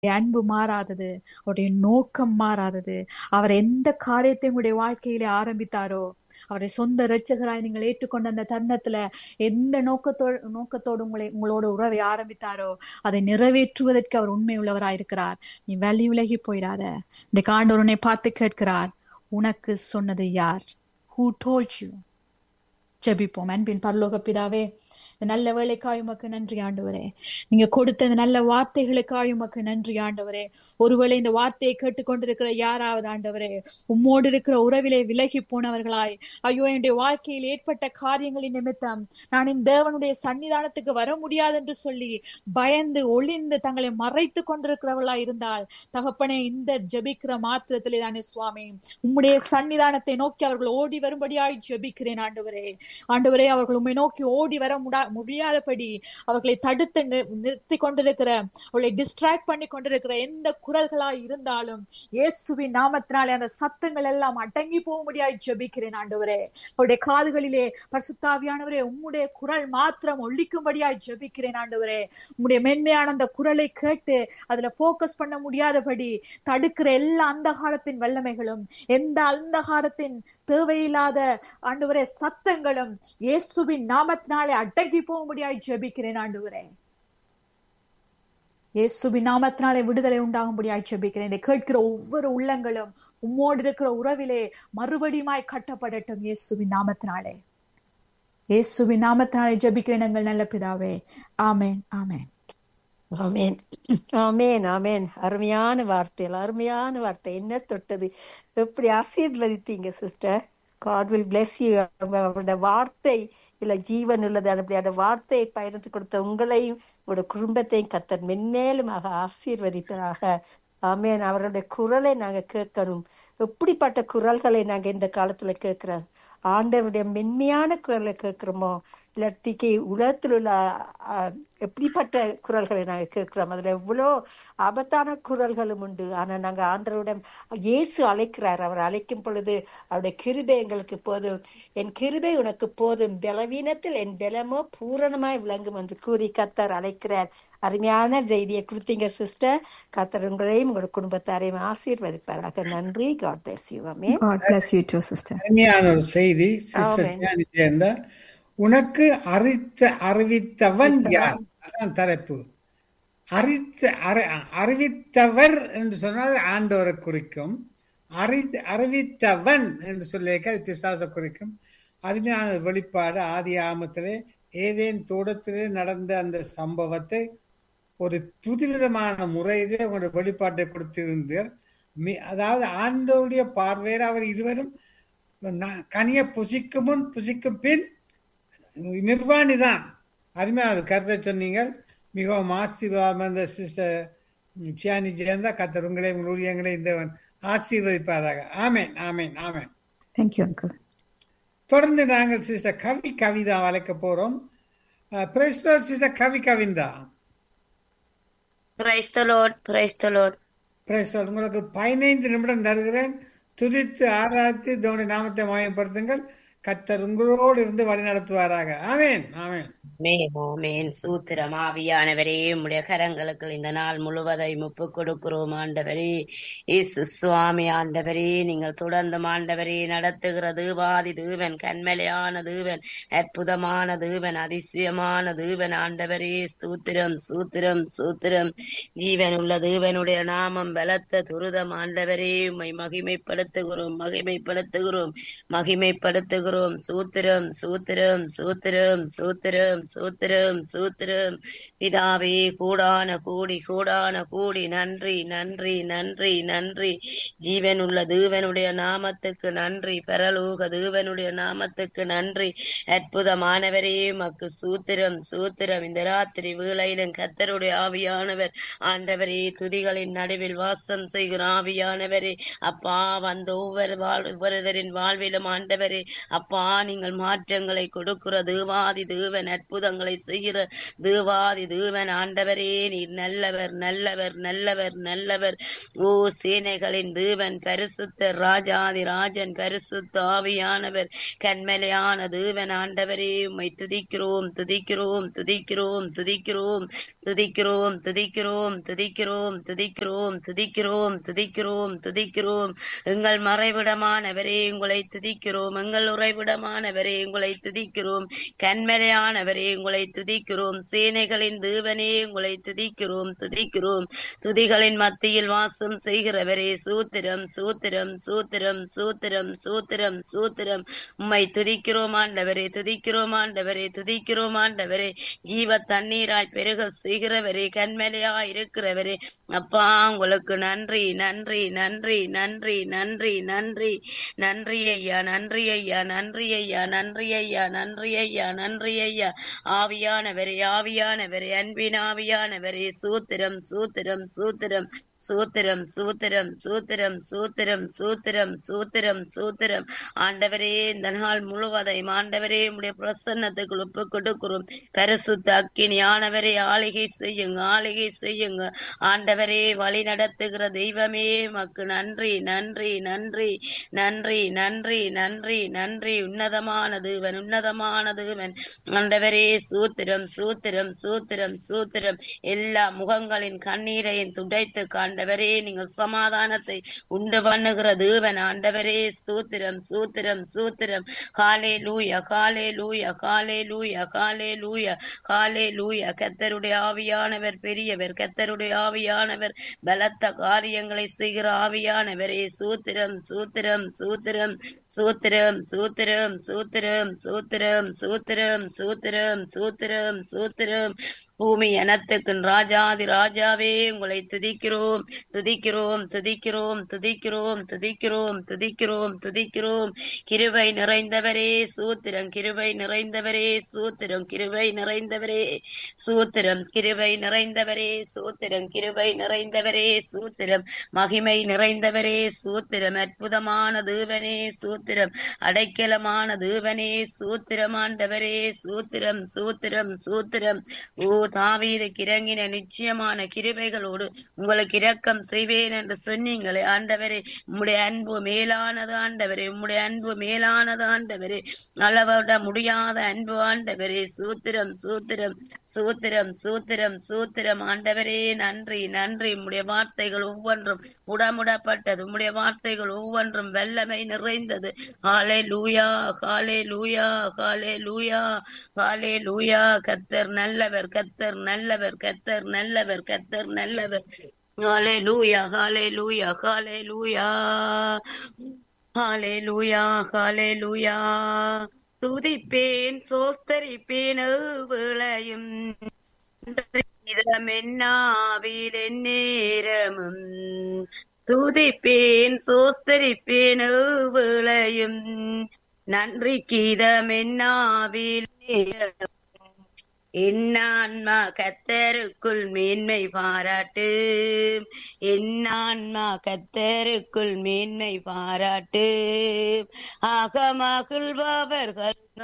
அன்பு மாறாதது அவருடைய நோக்கம் மாறாதது அவர் எந்த காரியத்தை உங்களுடைய வாழ்க்கையிலே ஆரம்பித்தாரோ அவரை சொந்த இரட்சகராய் நீங்கள் ஏற்றுக்கொண்ட அந்த தருணத்துல எந்த நோக்கத்தோடு நோக்கத்தோடு உங்களை உங்களோட உறவை ஆரம்பித்தாரோ அதை நிறைவேற்றுவதற்கு அவர் உண்மை உள்ளவராயிருக்கிறார் நீ வழி விலகி போயிடாத இந்த காண்டவர் உன்னை பார்த்து கேட்கிறார் உனக்கு சொன்னது யார் ஹூ டோல்ட் யூ ஜெபிப்போம் அன்பின் பரலோக பிதாவே இந்த நல்ல வேலைக்காய் உமக்கு நன்றி ஆண்டவரே நீங்க கொடுத்த இந்த நல்ல வார்த்தைகளுக்காய் உமக்கு நன்றி ஆண்டவரே ஒருவேளை இந்த வார்த்தையை கேட்டுக்கொண்டிருக்கிற யாராவது ஆண்டவரே உம்மோடு இருக்கிற உறவிலே விலகி போனவர்களாய் ஐயோ என்னுடைய வாழ்க்கையில் ஏற்பட்ட காரியங்களின் நிமித்தம் நான் இந்த தேவனுடைய சன்னிதானத்துக்கு வர முடியாது என்று சொல்லி பயந்து ஒளிந்து தங்களை மறைத்து கொண்டிருக்கிறவர்களாய் இருந்தால் தகப்பனே இந்த ஜெபிக்கிற மாத்திரத்திலே தானே சுவாமி உம்முடைய சன்னிதானத்தை நோக்கி அவர்கள் ஓடி வரும்படியாய் ஜெபிக்கிறேன் ஆண்டவரே ஆண்டவரே அவர்கள் உண்மை நோக்கி ஓடி வர முடா முடியாதபடி அவர்களை தடுத்து நிறுத்தி கொண்டிருக்கிற அவர்களை டிஸ்ட்ராக்ட் பண்ணி கொண்டிருக்கிற எந்த குரல்களா இருந்தாலும் இயேசுவின் நாமத்தினாலே அந்த சத்தங்கள் எல்லாம் அடங்கி போகும்படியாய் ஜெபிக்கிறேன் ஆண்டவரே அவருடைய காதுகளிலே பரிசுத்தாவியானவரே உம்முடைய குரல் மாத்திரம் ஒழிக்கும்படியாய் ஜெபிக்கிறேன் ஆண்டவரே உம்முடைய மென்மையான அந்த குரலை கேட்டு அதுல போக்கஸ் பண்ண முடியாதபடி தடுக்கிற எல்லா அந்தகாரத்தின் வல்லமைகளும் எந்த அந்தகாரத்தின் தேவையில்லாத ஆண்டவரே சத்தங்களும் இயேசுவின் நாமத்தினாலே அடங்கி போகும்படியாய் ஜெபிக்கிறேன் ஆண்டவரே இயேசுவின் நாமத்தினாலே விடுதலை உண்டாகும்படியாய் ஜெபிக்கிறேன் இதை கேட்கிற ஒவ்வொரு உள்ளங்களும் உம்மோடு இருக்கிற உறவிலே மறுபடியுமாய் கட்டப்படட்டும் இயேசுவின் நாமத்தினாலே இயேசுவின் நாமத்தினாலே ஜெபிக்கிறேன் எங்கள் நல்ல பிதாவே ஆமேன் ஆமேன் ஆமேன் ஆமேன் ஆமேன் அருமையான வார்த்தைகள் அருமையான வார்த்தை என்ன தொட்டது எப்படி ஆசீர்வதித்தீங்க sister God will bless you அவருடைய வார்த்தை இல்ல ஜீவன் உள்ளது அப்படியான வார்த்தையை பயணித்து கொடுத்த உங்களையும் உங்களோட குடும்பத்தையும் கத்தர் மென்மேலுமாக ஆசீர்வதிப்பதாக ஆமேன் அவருடைய குரலை நாங்க கேட்கணும் எப்படிப்பட்ட குரல்களை நாங்க இந்த காலத்துல கேட்கிறோம் ஆண்டவருடைய மென்மையான குரலை கேட்கிறோமோ இல்லாட்டிக்கு உலகத்தில் உள்ள எப்படிப்பட்ட குரல்களை நாங்க கேட்கிறோம் அதுல எவ்வளோ ஆபத்தான குரல்களும் உண்டு ஆனா நாங்க ஆண்டவருடன் இயேசு அழைக்கிறார் அவர் அழைக்கும் பொழுது அவருடைய கிருபை எங்களுக்கு போதும் என் கிருபை உனக்கு போதும் பலவீனத்தில் என் பலமோ பூரணமாய் விளங்கும் என்று கூறி கத்தர் அழைக்கிறார் அருமையான செய்தியை கொடுத்தீங்க சிஸ்டர் கத்தர் உங்களையும் உங்களோட குடும்பத்தாரையும் ஆசீர்வதிப்பாராக நன்றி God bless you amen God bless you too, sister. அருமையான ஒரு செய்தி சிஸ்டர் ஆமென். சியானி சேர்ந்த உனக்கு அறித்த அறிவித்தவன் யார் அதான் தலைப்பு அறித்த அறி- அறிவித்தவர் என்று சொன்னால் ஆண்டவரை குறிக்கும் அறி அறிவித்தவன் என்று சொல்லியிருக்க அது பிசாசை குறிக்கும் அருமையான ஒரு வெளிப்பாடு ஆதி ஆமத்திலே ஏதேன் தோட்டத்திலே நடந்த அந்த சம்பவத்தை ஒரு புதுவிதமான முறையிலே உங்களுடைய வெளிப்பாட்டை கொடுத்திருந்தீர் மி- அதாவது ஆண்டவருடைய பார்வையில் அவர் இருவரும் ந- கனியை புசிக்கும் முன் புசிக்கும் பின் நிர்வாணி தான் அருமையான ஒரு கருத்தை சொன்னீங்க மிகவும் ஆசீர்வாதம் அந்த சிஸ்டர் சியானி ஜெயந்தா கத்தர் உங்களை உங்கள் ஊழியங்களை இந்த ஆசீர்வதிப்பாராக ஆமேன் ஆமேன் ஆமேன் Thank you, uncle. தொடர்ந்து நாங்கள் சிஸ்டர் கவி கவிதா வளைக்க போறோம் பிரஸ்டோ sister Kavi Kavindha praise the lord praise the lord பிரஸ்டோ உங்களுக்கு பதினைந்து நிமிடம் தருகிறேன் துதித்து ஆராய்த்து இதோடைய நாமத்தை மாயப்படுத்துங்கள் கத்தர் உங்களோடு இருந்து வழி நடத்துவாராக ஆமேன் ஆமேன் ஆமென் ஆமென் சூத்திரம் ஆவியானவரே உம்முடைய கரங்களுக்கு இந்த நாள் முழுவதையும் ஒப்பு கொடுக்கிறோம் ஆண்டவரே இயேசு சுவாமி ஆண்டவரே நீங்கள் தொடர்ந்து ஆண்டவரே நடத்துகிற தேவாதி தேவன் கண்மலையான தேவன் அற்புதமான தேவன் அதிசயமான தேவன் ஆண்டவரே ஸ்தூத்திரம் சூத்திரம் சூத்திரம் ஜீவன் உள்ள தேவனுடைய நாமம் பலத்த துரிதம் ஆண்டவரே உம்மை மகிமைப்படுத்துகிறோம் மகிமைப்படுத்துகிறோம் மகிமைப்படுத்துகிறோம் சூத்திரம் சூத்திரம் சூத்திரம் சூத்திரம் சூத்திரம் சூத்திரம் பிதாவே கூடான கூடி கூடான கூடி நன்றி நன்றி நன்றி நன்றி ஜீவன் உள்ள தேவனுடைய நாமத்துக்கு நன்றி பரலோக தேவனுடைய நாமத்துக்கு நன்றி அற்புதமானவரே மக்கு சூத்திரம் சூத்திரம் இந்த ராத்திரி வேளையிலும் கத்தருடைய ஆவியானவர் ஆண்டவரே துதிகளின் நடுவில் வாசம் செய்கிற ஆவியானவரே அப்பா வந்த ஒவ்வொரு வாழ் ஒவ்வொருவரின் வாழ்விலும் ஆண்டவரே அப்பா நீங்கள் மாற்றங்களை கொடுக்கிற தேவாதி தேவன் அற்புதங்களை செய்கிற தேவாதி தேவன் ஆண்டவரே நீர் நல்லவர் நல்லவர் நல்லவர் நல்லவர் ஓ சேனைகளின் தேவன் பரிசுத்த ராஜாதி ராஜன் பரிசுத்த ஆவியானவர் கண்மலையான தேவன் ஆண்டவரே உம்மை துதிக்கிறோம் துதிக்கிறோம் துதிக்கிறோம் துதிக்கிறோம் துதிக்கிறோம் துதிக்கிறோம் துதிக்கிறோம் துதிக்கிறோம் துதிக்கிறோம் துதிக்கிறோம் துதிக்கிறோம் எங்கள் மறைவிடமானவரே உங்களை துதிக்கிறோம் எங்கள் உறைவிடமானவரே உங்களை துதிக்கிறோம் கண்மலையானவரே உங்களை துதிக்கிறோம் சேனைகளின் தேவனே உங்களை துதிக்கிறோம் துதிக்கிறோம் துதிகளின் மத்தியில் வாசம் செய்கிறவரே சூத்திரம் சூத்திரம் சூத்திரம் சூத்திரம் சூத்திரம் சூத்திரம் உம்மை துதிக்கிறோம் ஆண்டவரே துதிக்கிறோம் ஆண்டவரே துதிக்கிறோம் ஆண்டவரே ஜீவ தண்ணீராய் பெருக செய்கிறவரே கண்மலையா இருக்கிறவரே அப்பா உங்களுக்கு நன்றி நன்றி நன்றி நன்றி நன்றி நன்றி நன்றி ஐயா நன்றி ஐயா நன்றி ஐயா நன்றி ஐயா நன்றி ஐயா நன்றி ஐயா ஆவியானவரே ஆவியானவரே அன்பின் ஆவியானவரே சூத்திரம் சூத்திரம் சூத்திரம் சூத்திரம் சூத்திரம் சூத்திரம் சூத்திரம் சூத்திரம் சூத்திரம் சூத்திரம் ஆண்டவரே இந்த நாள் முழுவதையும் ஆண்டவரே உடைய பிரசன்னத்துக்கு ஒப்பு கொடுக்கிறோம் பரிசுத்த அக்கினி ஆனவரே ஆளிகை செய்யுங்க ஆளிகை செய்யுங்க ஆண்டவரே வழி நடத்துகிற தெய்வமே மக்கு நன்றி நன்றி நன்றி நன்றி நன்றி நன்றி நன்றி உன்னதமான தேவன் உன்னதமான தேவன் ஆண்டவரே சூத்திரம் சூத்திரம் சூத்திரம் சூத்திரம் எல்லா முகங்களின் கண்ணீரையும் துடைத்து ஆண்டவரே நீங்கள் சமாதானத்தை உண்டு பண்ணுகிற தேவன் ஆண்டவரே ஸ்தூத்திரம் சூத்திரம் சூத்திரம் காலே லூயா காலே லூயா காலே லூயா காலே லூயா காலே லூயா கத்தருடைய ஆவியானவர் பெரியவர் கத்தருடைய ஆவியானவர் பலத்த காரியங்களை செய்கிற ஆவியானவரே சூத்திரம் சூத்திரம் சூத்திரம் சூத்திரம் சூத்திரம் சூத்திரம் சூத்திரம் சூத்திரம் சூத்திரம் சூத்திரம் சூத்திரம் பூமி எனத்துக்கு ராஜாதி ராஜாவே உங்களை துதிக்கிறோம் துதிக்கிறோம் துதிக்கிறோம் துதிக்கிறோம் துதிக்கிறோம் துதிக்கிறோம் துதிக்கிறோம் கிருபை நிறைந்தவரே சூத்திரம் கிருபை நிறைந்தவரே சூத்திரம் கிருபை நிறைந்தவரே சூத்திரம் கிருபை நிறைந்தவரே சூத்திரம் கிருபை நிறைந்தவரே சூத்திரம் மகிமை நிறைந்தவரே சூத்திரம் அற்புதமான தேவனே சூத்திரம் அடைக்கலமான தேவனே சூத்திரம் ஆண்டவரே சூத்திரம் சூத்திரம் சூத்திரம் ஓ தாவீதுக்கு இறங்கின நிச்சயமான கிருபைகளோடு உங்களுக்கு இரக்கம் செய்வேன் என்று சொன்னீங்களே ஆண்டவரே உம்முடைய அன்பு மேலானது ஆண்டவரே உம்முடைய அன்பு மேலானது ஆண்டவரே அளவிட முடியாத அன்பு ஆண்டவரே சூத்திரம் சூத்திரம் சூத்திரம் சூத்திரம் சூத்திரம் ஆண்டவரே நன்றி நன்றி உம்முடைய வார்த்தைகள் ஒவ்வொன்றும் முடமுடப்பட்டது உம்முடைய வார்த்தைகள் ஒவ்வொன்றும் வெள்ளமை நிறைந்தது காலே லூயா காலே லூயா காலே லூயா காலே லூயா கத்தர் நல்லவர் கத்தர் நல்லவர் கத்தர் நல்லவர் கத்தர் நல்லவர் ஹalleluya ஹalleluya ஹalleluya ஹalleluya ஹalleluya துதிப்பேன் சோஸ்தரிப்பேன் விளையும் இதமென்னாவில் நேரமும் துதிப்பேன் சோஸ்தரிப்பேன் விளையும் நன்றி கீதமென்னாவில் நேரமும் என்னான்மா கத்தருக்குள் மேன்மை பாராட்டு என்னான்மா கத்தருக்குள் மேன்மை பாராட்டு ஆக மகிழ்பவர்கள்